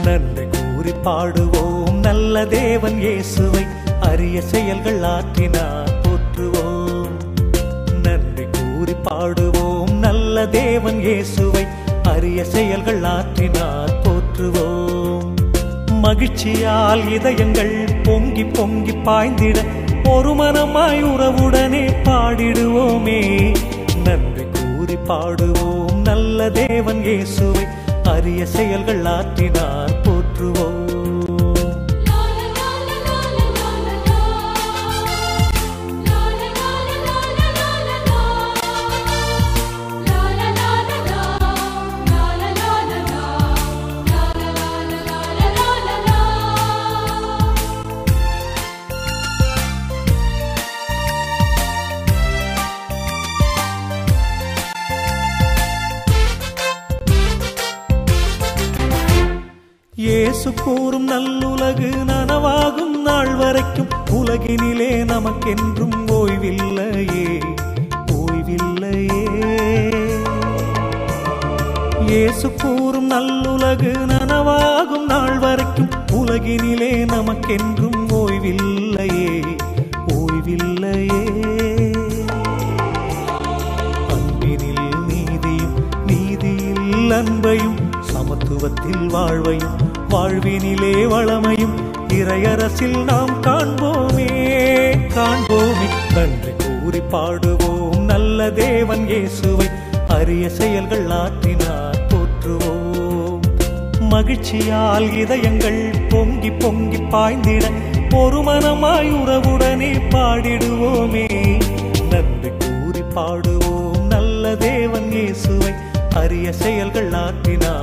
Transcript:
நன்றி கூறி பாடுவோம் நல்ல தேவன் இயேசுவை அரிய செயல்கள் ஆற்றினார் போற்றுவோம் நன்றி கூறி பாடுவோம் நல்ல தேவன் இயேசுவை அரிய செயல்கள் ஆற்றினார் போற்றுவோம் மகிழ்ச்சியால் இதயங்கள் பொங்கி பொங்கி பாய்ந்திட ஒரு மனமாய் உறவுடனே பாடிடுவோமே நன்றி கூறி பாடுவோம் நல்ல தேவன் இயேசுவை அரிய செயல்கள் ஆற்றினார் போற்றுவோம் இயேசு கூறும் நல்லுலகு நனவாகும் நாள் வரைக்கும் உலகினிலே நமக்கென்றும் ஓய்வில்லையே ஓய்வில்லையே இயேசு கூறும் நல்லுலகு நனவாகும் நாள் வரைக்கும் உலகினிலே நமக்கென்றும் ஓய்வில்லையே ஓய்வில்லையே அன்பினில் நீதியும் நீதியில் அன்பையும் சமத்துவத்தில் வாழ்வையும் வாழ்வினிலே வளமையும் இறையரசில் நாம் காண்போமே காண்போமே நன்றி கூறி பாடுவோம் நல்ல தேவன் இயேசுவை அரிய செயல்கள் ஆற்றினார் போற்றுவோம் மகிழ்ச்சியால் இதயங்கள் பொங்கி பொங்கி பாய்ந்திட ஒரு மனமாய் உறவுடனே பாடிடுவோமே நன்றி கூறி பாடுவோம் நல்ல தேவன் இயேசுவை அரிய செயல்கள் ஆற்றினார்